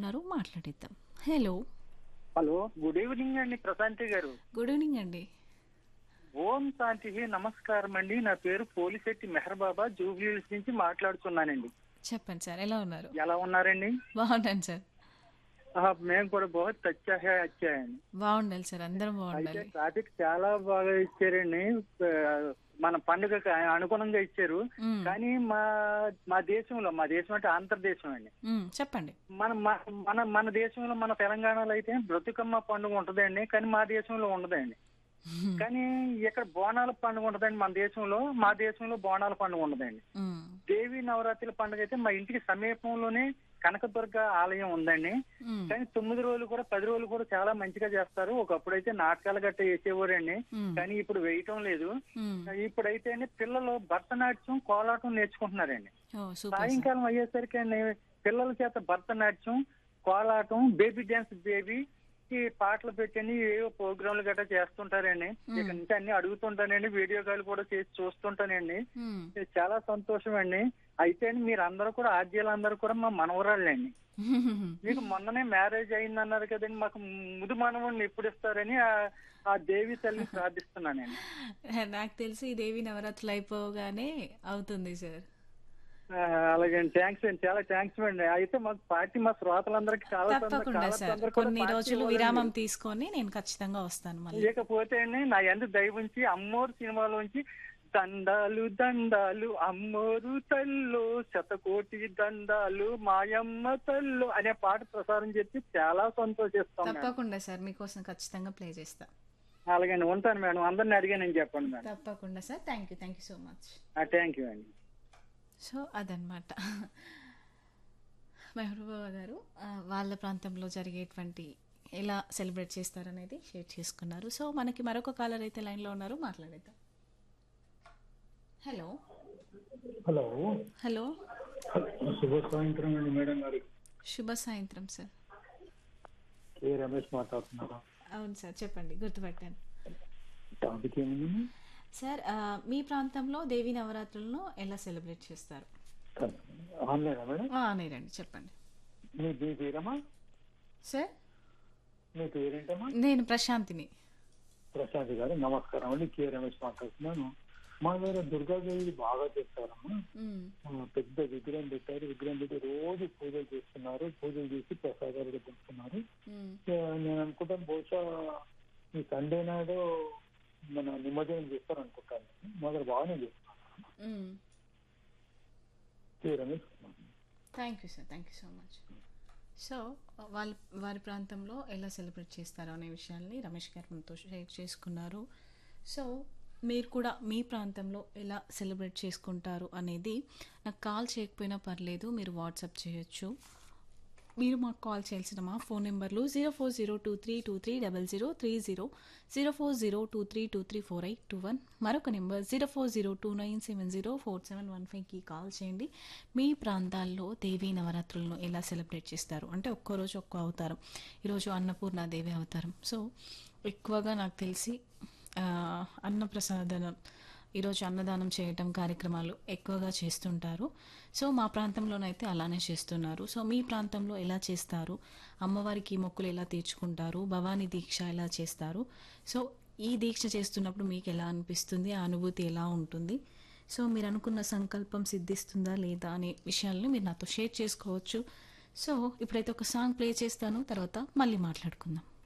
ఉన్నారు మాట్లాడిద్దాం hello hello good evening అండి ప్రశాంతి గారు గుడ్ ఈవినింగ్ అండి ఓం శాంతి నమస్కారం అండి నా పేరు పోలిశెట్టి మెహర్ బాబా జూబ్లీస్ నుంచి మాట్లాడుతున్నానండి చెప్పండి సార్ ఎలా ఉన్నారు ఎలా ఉన్నారండి బాగున్నాను సార్ ఆహా, మేము కూడా బహుత్ అచ్చా హే అచ్చా అండి బాగుండాలి సార్ అందరం అయితే బాగుండాలి ట్రాఫిక్ చాలా బాగా ఇచ్చారండి ఆ, మన పండుగకి అనుగుణంగా ఇచ్చారు మ్మ్. కానీ మా మా దేశంలో మా దేశం అంటే ఆంధ్రదేశం అండి మ్మ్, చెప్పండి మన మన- మన మన దేశంలో మన తెలంగాణలో అయితే బ్రతుకమ్మ పండుగ ఉంటదండి కానీ మా దేశంలో ఉండదండి మ్మ్. కానీ ఇక్కడ బోనాల పండుగ ఉంటదండి మన దేశంలో మా దేశంలో బోనాల పండుగ ఉండదండి మ్మ్. దేవి నవరాత్రుల పండుగ అయితే మా ఇంటికి సమీపంలోనే కనకదుర్గ ఆలయం ఉందండి మ్మ్. కానీ తొమ్మిది రోజులు కూడా పది రోజులు కూడా చాలా మంచిగా చేస్తారు ఒకప్పుడు అయితే నాటకాలు గట్ట వేసేవారండి మ్మ్. కానీ ఇప్పుడు వేయటం లేదు మ్మ్. ఇప్పుడైతే పిల్లలు భరతనాట్యం కోలాటం నేర్చుకుంటున్నారండి ఓ సూపర్ సార్ సాయంకాలం అయ్యేసరికి అండి పిల్లల చేత Bharatanatyam Kolatam baby dance baby ఈ పాటలు పెట్టని ఏవో ప్రోగ్రాంలు గట్రా చేస్తుంటారండి ఇక నుంచి అన్ని అడుగుతుంటానండి వీడియో కాల్ కూడా చేసి చూస్తుంటానండి మ్మ్. ఇది చాలా సంతోషం అండి అయితే మీరు అందరూ కూడా ఆద్యాలందరూ కూడా మా మనవరాళ్ళండి మీకు మొన్ననే మ్యారేజ్ అయిందన్నారు కదండి మాకు ముదు మనవుడిని ఎప్పుడు ఇస్తారని ఆ- ఆ దేవి తల్లిని ప్రార్థిస్తున్నానండి నాకు తెలిసి ఈ దేవి నవరాత్రులు అయిపోగానే అవుతుంది సార్ ఆ, అలాగే అండి థ్యాంక్స్ అండి చాలా థ్యాంక్స్ అండి అయితే మాకు పార్టీ మా శ్రోతలందరికీ చాలా తొందర- తప్పకుండా చాలా సార్ తొందర కూడా కొన్ని పార్టీ రోజులు ఇవ్వాలండి. విరామం తీసుకొని నేను ఖచ్చితంగా వస్తాను మళ్ళీ ఇకపోతే అండి నా ఎందు దయవుంచి అమ్మోరు సినిమాలోంచి దండాలు దండాలు అమ్మోరు తల్లు శతకోటి దండాలు మాయమ్మ తల్లు అనే పాట ప్రసారం చేసి చాలా సంతోషిస్తాం మేడం తప్పకుండా సార్ మీకోసం ఖచ్చితంగా ప్లే చేస్తా అలాగే ఉంటాను మేడం అందరిని అడిగానని చెప్పండి మేడం తప్పకుండా sir thank you thank you so much thank you అండి సో అదనమాట మెహబూబా గారు ఆ, వాళ్ళ ప్రాంతంలో జరిగేటువంటి ఎలా సెలబ్రేట్ చేస్తారనేది షేర్ చేసుకున్నారు సో మనకి మరొక కాలర్ అయితే లైన్లో ఉన్నారు మాట్లాడేద్దాం హలో హలో హలో శుభ సాయంత్రం అండి మేడం గారు శుభ సాయంత్రం సార్ ఏ రమేష్ మాట్లాడుతున్నారా అవును సార్ చెప్పండి గుర్తుపట్టాను టాపిక్ ఏమిటి సార్ ఆ, మీ ప్రాంతంలో దేవి నవరాత్రులను ఎలా సెలబ్రేట్ చేస్తారు ఆన్లైనా మేడం ఆ, అనేరండి చెప్పండి మీ మీ పేరమ్మా సార్ మీ పేరేంటమ్మా నేను ప్రశాంతిని ప్రశాంత్ గారు నమస్కారం అండి కే రమేష్ మాట్లాడుతున్నాను మా దగ్గర దుర్గాదేవి బాగా చేస్తారమ్మా మ్, ఆ, పెద్ద విగ్రహం పెట్టారు విగ్రహం పెట్టి రోజు పూజలు చేస్తున్నారు పూజలు చేసి ప్రసాదాలు పెడుతున్నారు మ్, నేను అనుకుంటాను బహుశా ఈ సండే నాడు మన నిమజ్జనం చేస్తారు అనుకుంటాను మా దగ్గర బాగానే చేస్తారు మ్. K Ramesh thank you sir thank you so much so వాళ్ళ వారి ప్రాంతంలో ఎలా సెలబ్రేట్ చేస్తారో అనే విషయాల్ని రమేష్ గారు మనతో షేర్ చేసుకున్నారు సో మీరు కూడా మీ ప్రాంతంలో ఎలా సెలబ్రేట్ చేసుకుంటారు అనేది నాకు కాల్ చేయకపోయినా పర్లేదు మీరు వాట్సాప్ చేయొచ్చు మీరు మాకు కాల్ చేయాల్సిన మా ఫోన్ నెంబర్లు zero four zero two three two three double zero three zero zero four zero two three two three four eight two one మరొక number zero four zero two nine seven zero four seven one ఫైవ్కి call చేయండి మీ ప్రాంతాల్లో దేవీ నవరాత్రులను ఎలా celebrate చేస్తారు అంటే ఒక్కో రోజు ఒక్కో అవతారం ఈరోజు అన్నపూర్ణ దేవి అవతారం సో ఎక్కువగా నాకు తెలిసి ఆ, అన్నప్రసాదనం ఈరోజు అన్నదానం చేయటం కార్యక్రమాలు ఎక్కువగా చేస్తుంటారు సో మా ప్రాంతంలోనైతే అలానే చేస్తున్నారు సో మీ ప్రాంతంలో ఎలా చేస్తారు అమ్మవారికి మొక్కులు ఎలా తీర్చుకుంటారు భవానీ దీక్ష ఎలా చేస్తారు సో ఈ దీక్ష చేస్తున్నప్పుడు మీకు ఎలా అనిపిస్తుంది ఆ అనుభూతి ఎలా ఉంటుంది సో మీరు అనుకున్న సంకల్పం సిద్ధిస్తుందా లేదా అనే విషయాల్ని మీరు నాతో షేర్ చేసుకోవచ్చు సో ఇప్పుడైతే ఒక సాంగ్ ప్లే చేస్తాను తర్వాత మళ్ళీ మాట్లాడుకుందాం